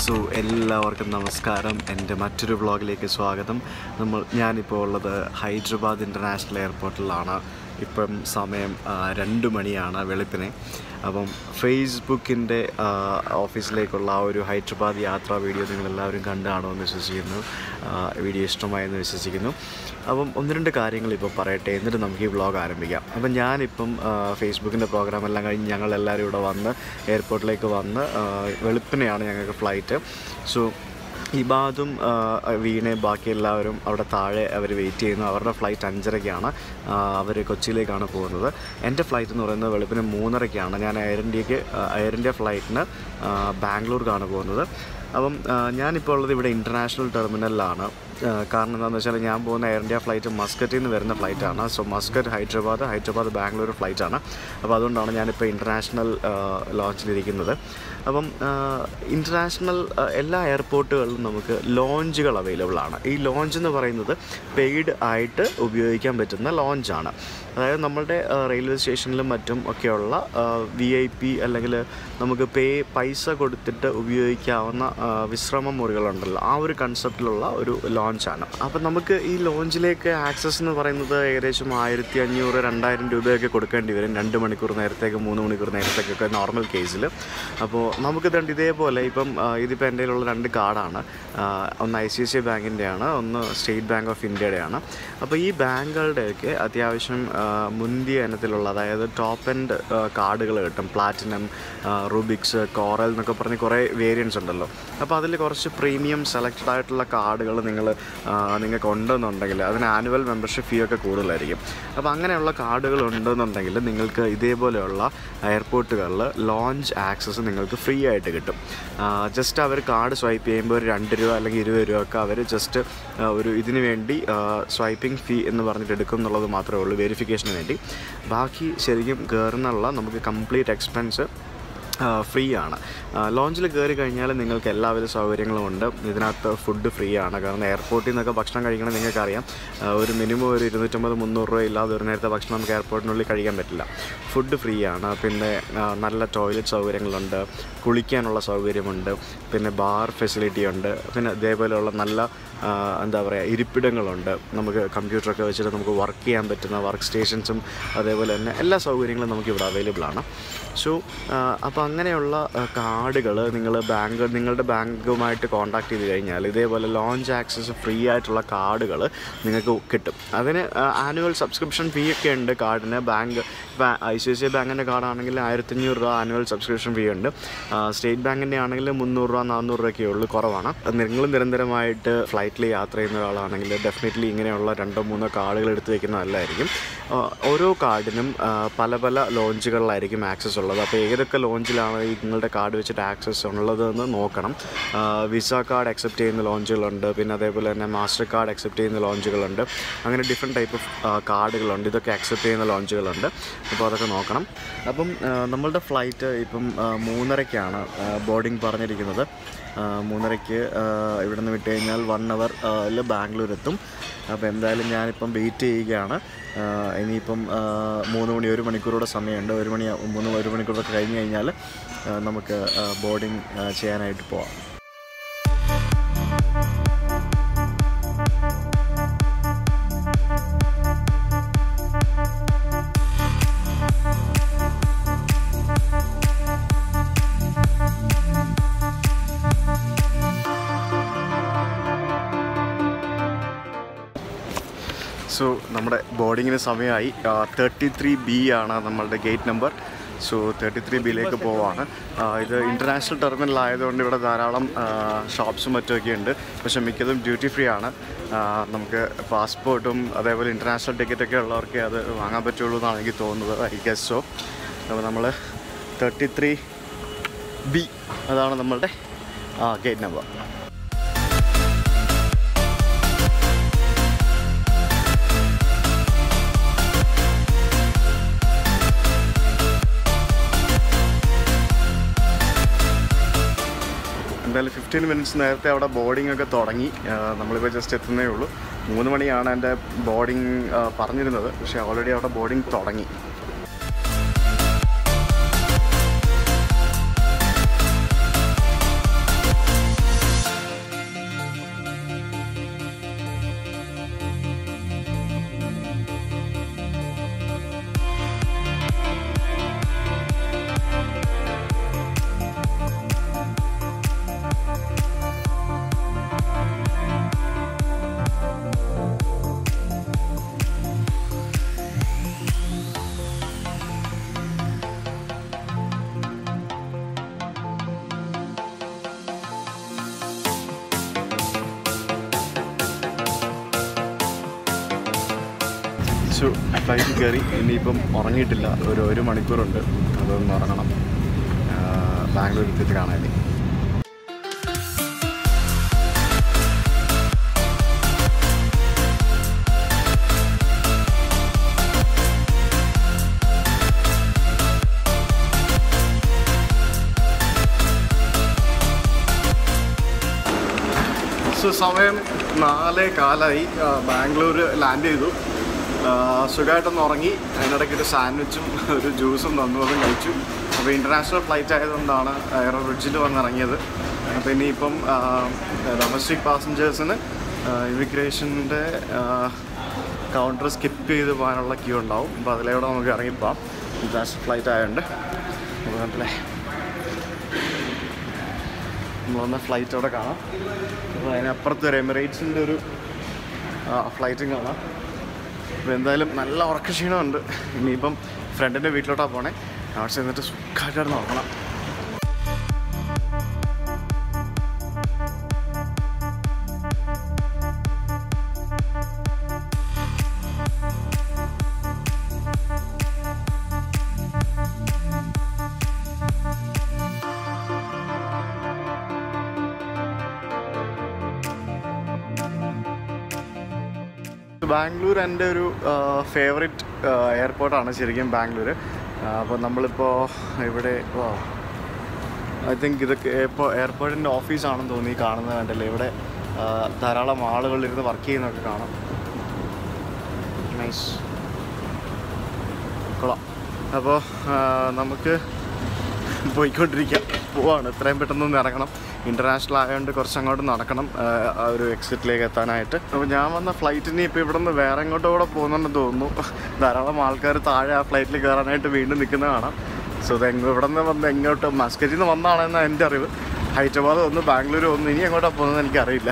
so എല്ലാവർക്കും നമസ്കാരം എൻ്റെ മറ്റൊരു വ്ളോഗിലേക്ക് സ്വാഗതം നമ്മൾ ഞാനിപ്പോൾ ഉള്ളത് ഹൈദരാബാദ് ഇൻ്റർനാഷണൽ എയർപോർട്ടിലാണ് ഇപ്പം സമയം ആ, രണ്ട് മണിയാണ് വെളുപ്പിനെ അപ്പം ഫേസ്ബുക്കിൻ്റെ ഓഫീസിലേക്കുള്ള ആ ഒരു ഹൈദരാബാദ് യാത്രാ വീഡിയോ നിങ്ങളെല്ലാവരും കണ്ടു കാണുമെന്ന് വിശ്വസിക്കുന്നു ആ, വീഡിയോ ഇഷ്ടമായെന്ന് വിശ്വസിക്കുന്നു അപ്പം ഒന്ന് രണ്ട് കാര്യങ്ങൾ ഇപ്പോൾ പറയട്ടെ എന്നിട്ട് നമുക്ക് ഈ വ്ളോഗ് ആരംഭിക്കാം അപ്പം ഞാനിപ്പം ആ, ഫേസ്ബുക്കിൻ്റെ പ്രോഗ്രാം എല്ലാം കഴിഞ്ഞ് ഞങ്ങളെല്ലാവരും ഇവിടെ വന്ന് എയർപോർട്ടിലേക്ക് വന്ന് ആ, വെളുപ്പിനെയാണ് ഞങ്ങൾക്ക് ഫ്ലൈറ്റ് സോ ഇബാദും ആ, വീണയും ബാക്കി എല്ലാവരും അവിടെ താഴെ അവർ വെയിറ്റ് ചെയ്യുന്നു അവരുടെ ഫ്ലൈറ്റ് അഞ്ചരയ്ക്കാണ് അവർ കൊച്ചിയിലേക്കാണ് പോകുന്നത് എൻ്റെ ഫ്ലൈറ്റ് എന്ന് പറയുന്നത് വെളുപ്പിന് മൂന്നരയ്ക്കാണ് ഞാൻ എയർ ഇന്ത്യക്ക് എയർ ഇന്ത്യ ഫ്ലൈറ്റിന് ആ, ബാംഗ്ലൂർക്കാണ് പോകുന്നത് അപ്പം ആ, ഞാനിപ്പോൾ ഉള്ളത് ഇവിടെ ഇൻ്റർനാഷണൽ ടെർമിനലിലാണ് ആ, കാരണം എന്താണെന്ന് വെച്ചാൽ ഞാൻ പോകുന്ന എയർ ഇന്ത്യ ഫ്ലൈറ്റ് മസ്കറ്റിൽ നിന്ന് വരുന്ന ഫ്ലൈറ്റാണ് സോ മസ്കറ്റ് ഹൈദരാബാദ് ഹൈദരാബാദ് ബാംഗ്ലൂർ ഫ്ലൈറ്റാണ് അപ്പോൾ അതുകൊണ്ടാണ് ഞാനിപ്പോൾ ഇൻ്റർനാഷണൽ ലോഞ്ചിലിരിക്കുന്നത് അപ്പം ഇൻ്റർനാഷണൽ എല്ലാ എയർപോർട്ടുകളിലും നമുക്ക് ലോഞ്ചുകൾ അവൈലബിൾ ആണ് ഈ ലോഞ്ച് എന്ന് പറയുന്നത് പെയ്ഡ് ആയിട്ട് ഉപയോഗിക്കാൻ പറ്റുന്ന ലോഞ്ചാണ് അതായത് നമ്മളുടെ റെയിൽവേ സ്റ്റേഷനിലും മറ്റും ഒക്കെയുള്ള വി ഐ പി അല്ലെങ്കിൽ നമുക്ക് പേ പൈസ കൊടുത്തിട്ട് ഉപയോഗിക്കാവുന്ന ആ, വിശ്രമ മുറികളുണ്ടല്ലോ ആ ഒരു കൺസെപ്റ്റിലുള്ള ഒരു ലോഞ്ചാണ് അപ്പം നമുക്ക് ഈ ലോഞ്ചിലേക്ക് ആക്സസ് എന്ന് പറയുന്നത് ഏകദേശം ആയിരത്തി അഞ്ഞൂറ് രണ്ടായിരം രൂപയൊക്കെ കൊടുക്കേണ്ടി വരും രണ്ട് മണിക്കൂർ നേരത്തേക്ക് മൂന്ന് മണിക്കൂർ നേരത്തേക്കൊക്കെ നോർമൽ കേസിൽ അപ്പോൾ നമുക്ക് ദണ്ട് ഇതേപോലെ ഇപ്പം ആ, ഇതിപ്പോൾ എൻ്റെ കയ്യിലുള്ള രണ്ട് കാർഡാണ് ആ, ഒന്ന് I C I C I ബാങ്കിൻ്റെയാണ് ഒന്ന് സ്റ്റേറ്റ് ബാങ്ക് ഓഫ് ഇന്ത്യയുടെയാണ് അപ്പോൾ ഈ ബാങ്കുകളുടെയൊക്കെ അത്യാവശ്യം ആ, മുന്തിയ ഇനത്തിലുള്ള അതായത് ടോപ്പ് എൻഡ് കാർഡുകൾ കിട്ടും പ്ലാറ്റിനം റുബിക്സ് കോറൽ എന്നൊക്കെ പറഞ്ഞ് കുറേ വേരിയൻസ് ഉണ്ടല്ലോ അപ്പോൾ അതിൽ കുറച്ച് പ്രീമിയം സെലക്റ്റഡ് ആയിട്ടുള്ള കാർഡുകൾ നിങ്ങൾ നിങ്ങൾക്ക് ഉണ്ടെന്നുണ്ടെങ്കിൽ അതിന് ആനുവൽ മെമ്പർഷിപ്പ് ഫീ ഒക്കെ കൂടുതലായിരിക്കും അപ്പോൾ അങ്ങനെയുള്ള കാർഡുകൾ ഉണ്ടെന്നുണ്ടെങ്കിൽ നിങ്ങൾക്ക് ഇതേപോലെയുള്ള എയർപോർട്ടുകളിൽ ലോഞ്ച് ആക്സസ് നിങ്ങൾക്ക് ഫ്രീ ആയിട്ട് കിട്ടും ജസ്റ്റ് അവർ കാർഡ് സ്വൈപ്പ് ചെയ്യുമ്പോൾ ഒരു രണ്ട് രൂപ അല്ലെങ്കിൽ ഇരുപത് രൂപ ഒക്കെ അവർ ജസ്റ്റ് ഒരു ഇതിന് വേണ്ടി സ്വൈപ്പിംഗ് ഫീ എന്ന് പറഞ്ഞിട്ട് എടുക്കും എന്നുള്ളത് മാത്രമേ ഉള്ളൂ വെരിഫിക്കേഷന് വേണ്ടി ബാക്കി ശരിക്കും കയറുന്നുള്ള നമുക്ക് കംപ്ലീറ്റ് എക്സ്പെൻസ് ഫ്രീ ആണ് ലോഞ്ചിൽ കയറി കഴിഞ്ഞാൽ നിങ്ങൾക്ക് എല്ലാവിധ സൗകര്യങ്ങളും ഉണ്ട് ഇതിനകത്ത് ഫുഡ് ഫ്രീ ആണ് കാരണം എയർപോർട്ടിൽ നിന്നൊക്കെ ഭക്ഷണം കഴിക്കണം നിങ്ങൾക്കറിയാം ആ, ഒരു മിനിമം ഒരു ഇരുന്നൂറ്റമ്പത് മുന്നൂറ് രൂപ ഇല്ലാതെ ഒരു നേരത്തെ ഭക്ഷണം നമുക്ക് എയർപോർട്ടിനുള്ളിൽ കഴിക്കാൻ പറ്റില്ല ഫുഡ് ഫ്രീ ആണ് പിന്നെ ആ, നല്ല ടോയ്ലറ്റ് സൗകര്യങ്ങളുണ്ട് കുളിക്കാനുള്ള സൗകര്യമുണ്ട് പിന്നെ ബാർ ഫെസിലിറ്റി ഉണ്ട് പിന്നെ ഇതേപോലെയുള്ള നല്ല ആ, എന്താ പറയുക ഇരിപ്പിടങ്ങളുണ്ട് നമുക്ക് കമ്പ്യൂട്ടറൊക്കെ വെച്ചിട്ട് നമുക്ക് വർക്ക് ചെയ്യാൻ പറ്റുന്ന വർക്ക് സ്റ്റേഷൻസും അതേപോലെ തന്നെ എല്ലാ സൗകര്യങ്ങളും നമുക്ക് ഇവിടെ അവൈലബിൾ ആണ് സോ അപ്പോൾ അങ്ങനെയുള്ള കാർഡുകൾ നിങ്ങൾ ബാങ്ക് നിങ്ങളുടെ ബാങ്കുമായിട്ട് കോൺടാക്ട് ചെയ്ത് കഴിഞ്ഞാൽ ഇതേപോലെ ലോഞ്ച് ആക്സസ് ഫ്രീ ആയിട്ടുള്ള കാർഡുകൾ നിങ്ങൾക്ക് കിട്ടും അതിന് ആനുവൽ സബ്സ്ക്രിപ്ഷൻ ഫീ ഒക്കെ ഉണ്ട് കാർഡിന് ബാങ്ക് ഇപ്പോൾ I C I C I ബാങ്കിൻ്റെ കാർഡാണെങ്കിൽ ആയിരത്തഞ്ഞൂറ് രൂപ ആനുവൽ സബ്സ്ക്രിപ്ഷൻ ഫീ ഉണ്ട് ആ, സ്റ്റേറ്റ് ബാങ്കിൻ്റെ ആണെങ്കിൽ മുന്നൂറ് രൂപ നാനൂറ് രൂപയൊക്കെ ഉള്ളൂ കുറവാണ് നിങ്ങൾ നിരന്തരമായിട്ട് ഫ്ലൈറ്റിൽ യാത്ര ചെയ്യുന്ന ഒരാളാണെങ്കിൽ ഡെഫിനറ്റ്ലി ഇങ്ങനെയുള്ള രണ്ടോ മൂന്നോ കാർഡുകൾ എടുത്ത് വെക്കുന്നത് നല്ലതായിരിക്കും ആ, ഓരോ കാർഡിനും ആ, പല പല ലോഞ്ചുകളിലായിരിക്കും ആക്സസ് ഉള്ളത് അപ്പോൾ ഏതൊക്കെ ലോഞ്ചിലാണ് ഈ നിങ്ങളുടെ കാർഡ് വെച്ചിട്ട് ആക്സസ് ഉള്ളതെന്ന് നോക്കണം വിസ കാർഡ് അക്സെപ്റ്റ് ചെയ്യുന്ന ലോഞ്ചുകളുണ്ട് പിന്നെ അതേപോലെ തന്നെ മാസ്റ്റർ കാർഡ് അക്സെപ്റ്റ് ചെയ്യുന്ന ലോഞ്ചുകളുണ്ട് അങ്ങനെ ഡിഫറെൻറ്റ് ടൈപ്പ് ഓഫ് കാർഡുകളുണ്ട് ഇതൊക്കെ അക്സെപ്റ്റ് ചെയ്യുന്ന ലോഞ്ചുകളുണ്ട് അപ്പോൾ അതൊക്കെ നോക്കണം അപ്പം ആ, നമ്മളുടെ ഫ്ലൈറ്റ് ഇപ്പം ആ, മൂന്നരയ്ക്കാണ് ബോർഡിംഗ് പറഞ്ഞിരിക്കുന്നത് ആ, മൂന്നരയ്ക്ക് ആ, ഇവിടെ നിന്ന് വിട്ട് കഴിഞ്ഞാൽ വൺ അവർ ബാംഗ്ലൂർ എത്തും അപ്പോൾ എന്തായാലും ഞാനിപ്പം വെയിറ്റ് ചെയ്യുകയാണ് ആ, ഇനിയിപ്പം ആ, മൂന്ന് മണി ഒരു മണിക്കൂറൂടെ സമയമുണ്ട് ഒരു മണി മൂന്ന് ഒരു മണിക്കൂറൊക്കെ കഴിഞ്ഞ് കഴിഞ്ഞാൽ ആ, നമുക്ക് ബോർഡിങ് ചെയ്യാനായിട്ട് പോവാം സോ നമ്മുടെ ബോർഡിങ്ങിന് സമയമായി തേർട്ടി ത്രീ ബി ആണ് നമ്മളുടെ gate number so thirty three ബിയിലേക്ക് പോവാണ് ആ, ഇത് ഇൻ്റർനാഷണൽ ടെർമിനൽ ആയതുകൊണ്ട് ഇവിടെ ധാരാളം ഷോപ്സും മറ്റുമൊക്കെ ഉണ്ട് പക്ഷേ മിക്കതും ഡ്യൂട്ടി ഫ്രീ ആണ് ആ, നമുക്ക് പാസ്പോർട്ടും അതേപോലെ ഇൻ്റർനാഷണൽ ടിക്കറ്റൊക്കെ ഉള്ളവർക്ക് അത് വാങ്ങാൻ പറ്റുള്ളൂ എന്നാണ് എനിക്ക് തോന്നുന്നത് ഐ ഗസ് സോ അപ്പോൾ നമ്മൾ തേർട്ടി ത്രീ ബി അതാണ് നമ്മളുടെ ഗേറ്റ് നമ്പർ എന്തായാലും ഫിഫ്റ്റീൻ മിനിറ്റ്സ് നേരത്തെ അവിടെ ബോർഡിംഗ് ഒക്കെ തുടങ്ങി ആ, നമ്മളിപ്പോൾ ജസ്റ്റ് എത്തുന്നേ ഉള്ളൂ മൂന്ന് മണിയാണ് എൻ്റെ ബോർഡിംഗ് പറഞ്ഞിരുന്നത് പക്ഷേ ഓൾറെഡി അവിടെ ബോർഡിംഗ് തുടങ്ങി സോ ഫ്ലൈറ്റ് കയറി ഇനിയിപ്പം ഉറങ്ങിയിട്ടില്ല ഒരു ഒരു മണിക്കൂറുണ്ട് അതൊന്ന് ഉറങ്ങണം ആ, ബാംഗ്ലൂർ എത്തിയിട്ട് കാണാൻ സോ സമയം നാലേ കാലായി ആ, ബാംഗ്ലൂർ ലാൻഡ് ചെയ്തു ആ, സുഖമായിട്ടൊന്ന് ഉറങ്ങി അതിനിടയ്ക്ക് ഒരു സാൻഡ്വിച്ചും ഒരു ജ്യൂസും തന്നു അതും കഴിച്ചു അപ്പോൾ ഇൻ്റർനാഷണൽ ഫ്ലൈറ്റ് ആയതുകൊണ്ടാണ് എയറോ ബ്രിഡ്ജിൽ വന്നിറങ്ങിയത് അപ്പോൾ ഇനിയിപ്പം ഡൊമസ്റ്റിക് പാസഞ്ചേഴ്സിന് ഇമിഗ്രേഷൻ്റെ കൗണ്ടർ സ്കിപ്പ് ചെയ്ത് പോകാനുള്ള ക്യൂ ഉണ്ടാവും അപ്പോൾ അതിലൂടെ നമുക്ക് ഇറങ്ങിപ്പോവാം ഇൻ്റർനാഷണൽ ഫ്ലൈറ്റ് ആയതുകൊണ്ട് അപ്പോൾ കണ്ടില്ലേ നമ്മളൊന്ന് ഫ്ലൈറ്റ് അവിടെ കാണാം അപ്പോൾ അതിനപ്പുറത്ത് ഒരു എമിറേറ്റ്സിൻ്റെ ഒരു ഫ്ലൈറ്റും കാണാം അപ്പോൾ എന്തായാലും നല്ല ഉറക്കക്ഷീണമുണ്ട് ഇനിയിപ്പം ഫ്രണ്ടിൻ്റെ വീട്ടിലോട്ടാണ് പോണേ അവിടെ ചെന്നിട്ട് സുഖമായിട്ട് നോക്കണം ബാംഗ്ലൂർ എൻ്റെ ഒരു ഫേവറേറ്റ് എയർപോർട്ടാണ് ശരിക്കും ബാംഗ്ലൂർ അപ്പോൾ നമ്മളിപ്പോൾ ഇവിടെ ഐ തിങ്ക് ഇതൊക്കെ ഇപ്പോൾ എയർപോർട്ടിൻ്റെ ഓഫീസാണെന്ന് തോന്നി ഈ കാണുന്നത് കണ്ടല്ലേ ഇവിടെ ആ, ധാരാളം ആളുകൾ ഇരുന്ന് വർക്ക് ചെയ്യുന്നതൊക്കെ കാണാം നൈസ് കൊള്ളാം അപ്പോൾ നമുക്ക് പോയിക്കൊണ്ടിരിക്കാം പോവാണ് എത്രയും പെട്ടെന്നൊന്ന് ഇറങ്ങണം ഇൻ്റർനാഷണൽ ആയതുകൊണ്ട് കുറച്ച് അങ്ങോട്ട് നടക്കണം ആ, ആ ഒരു എക്സിറ്റിലേക്ക് എത്താനായിട്ട് അപ്പോൾ ഞാൻ വന്ന ഫ്ലൈറ്റിന് ഇപ്പോൾ ഇവിടെ നിന്ന് വേറെ എങ്ങോട്ടോ കൂടെ പോകുന്നുണ്ടെന്ന് തോന്നുന്നു ധാരാളം ആൾക്കാർ താഴെ ആ ഫ്ലൈറ്റിൽ കയറാനായിട്ട് വീണ്ടും നിൽക്കുന്നത് കാണാം സോ ഇത് എങ്ങോ ഇവിടെ നിന്ന് വന്ന് എങ്ങോട്ട് മസ്കറ്റിൽ നിന്ന് വന്നതാണെന്നാണ് എൻ്റെ അറിവ് ഹൈദരാബാദ് ഒന്ന് ബാംഗ്ലൂർ ഒന്ന് ഇനി എങ്ങോട്ടാണ് പോകുന്നത് എനിക്കറിയില്ല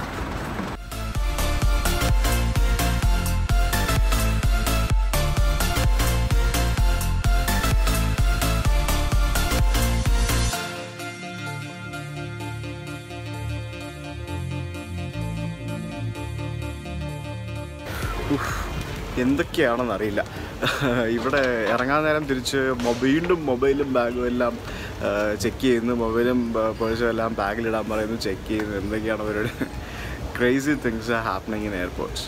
ഉഫ്, എന്തൊക്കെയാണെന്ന് അറിയില്ല ഇവിടെ ഇറങ്ങാൻ നേരം തിരിച്ച് മൊ- വീണ്ടും മൊബൈലും ബാഗും എല്ലാം ചെക്ക് ചെയ്യുന്നു മൊബൈലും പേഴ്സും എല്ലാം ബാഗിലിടാൻ പറയുന്നു ചെക്ക് ചെയ്യുന്നു എന്തൊക്കെയാണ് അവരുടെ crazy things are happening in airports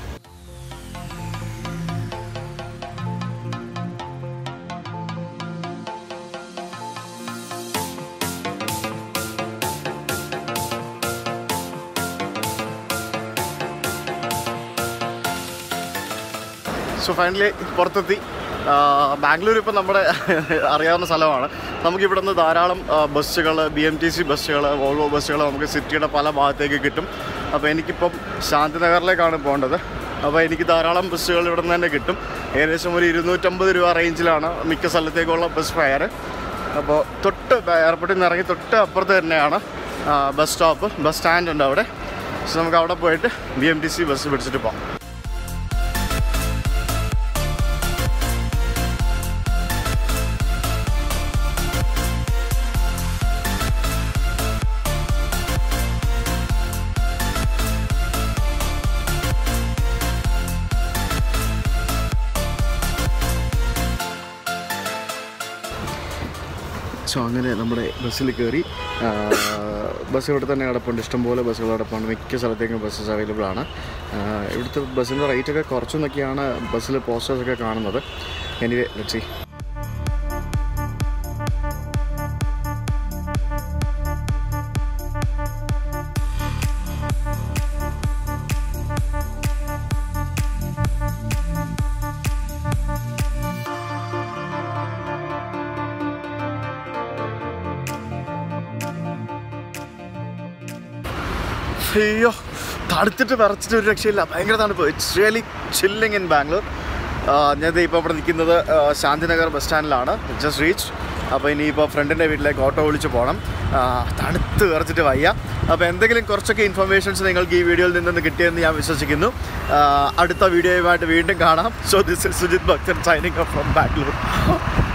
so finally പുറത്തെത്തി ആ, ബാംഗ്ലൂർ ഇപ്പോൾ നമ്മുടെ അറിയാവുന്ന സ്ഥലമാണ് നമുക്കിവിടെ നിന്ന് ധാരാളം ബസ്സുകൾ ബി എം ടി സി ബസ്സുകൾ വോൾവോ ബസ്സുകൾ നമുക്ക് സിറ്റിയുടെ പല ഭാഗത്തേക്ക് കിട്ടും അപ്പോൾ എനിക്കിപ്പം ശാന്തിനഗറിലേക്കാണ് പോകേണ്ടത് അപ്പോൾ എനിക്ക് ധാരാളം ബസ്സുകൾ ഇവിടെ നിന്ന് തന്നെ കിട്ടും ഏകദേശം ഒരു ഇരുന്നൂറ്റമ്പത് രൂപ റേഞ്ചിലാണ് മിക്ക സ്ഥലത്തേക്കുള്ള ബസ് ഫെയർ അപ്പോൾ തൊട്ട് എയർപോർട്ടിൽ നിന്ന് ഇറങ്ങി തൊട്ട് അപ്പുറത്ത് തന്നെയാണ് ആ, ബസ് സ്റ്റോപ്പ് ബസ് സ്റ്റാൻഡ് ഉണ്ട് അവിടെ സോ നമുക്ക് അവിടെ പോയിട്ട് B M T C bus പിടിച്ചിട്ട് പോകാം സോ അങ്ങനെ നമ്മുടെ ബസ്സിൽ കയറി ആ, ബസ് ഇവിടെ തന്നെ കിടപ്പുണ്ട് ഇഷ്ടംപോലെ ബസ്സുകൾ കിടപ്പുണ്ട് മിക്ക സ്ഥലത്തേക്കും ബസ്സസ് അവൈലബിൾ ആണ് ആ, ഇവിടുത്തെ ബസ്സിൻ്റെ റേറ്റൊക്കെ കുറച്ചെന്നൊക്കെയാണ് ബസ്സിൽ പോസ്റ്റേഴ്സൊക്കെ കാണുന്നത് എനിവേ ലെറ്റ് സി അയ്യോ തണുത്തിട്ട് വിറച്ചിട്ട് ഒരു രക്ഷയില്ല ഭയങ്കര തണുപ്പ് it's really chilling in Bangalore ഞാൻ ദേ ഇപ്പോൾ ഇവിടെ നിൽക്കുന്നത് ആ, ശാന്തിനഗർ ബസ് സ്റ്റാൻഡിലാണ് ജസ്റ്റ് റീച്ച് അപ്പോൾ ഇനിയിപ്പോൾ ഫ്രണ്ടിൻ്റെ വീട്ടിലേക്ക് ഓട്ടോ വിളിച്ച് പോകണം ആ, തണുത്ത് വിറച്ചിട്ട് വയ്യ അപ്പോൾ എന്തെങ്കിലും കുറച്ചൊക്കെ ഇൻഫർമേഷൻസ് നിങ്ങൾക്ക് ഈ വീഡിയോയിൽ നിന്ന് കിട്ടിയെന്ന് ഞാൻ വിശ്വസിക്കുന്നു ആ, അടുത്ത വീഡിയോയുമായിട്ട് വീണ്ടും കാണാം സോ ദിസ് ഇസ് സുജിത് ഭക്തൻ സൈനിങ് ഫ്രം ബാംഗ്ലൂർ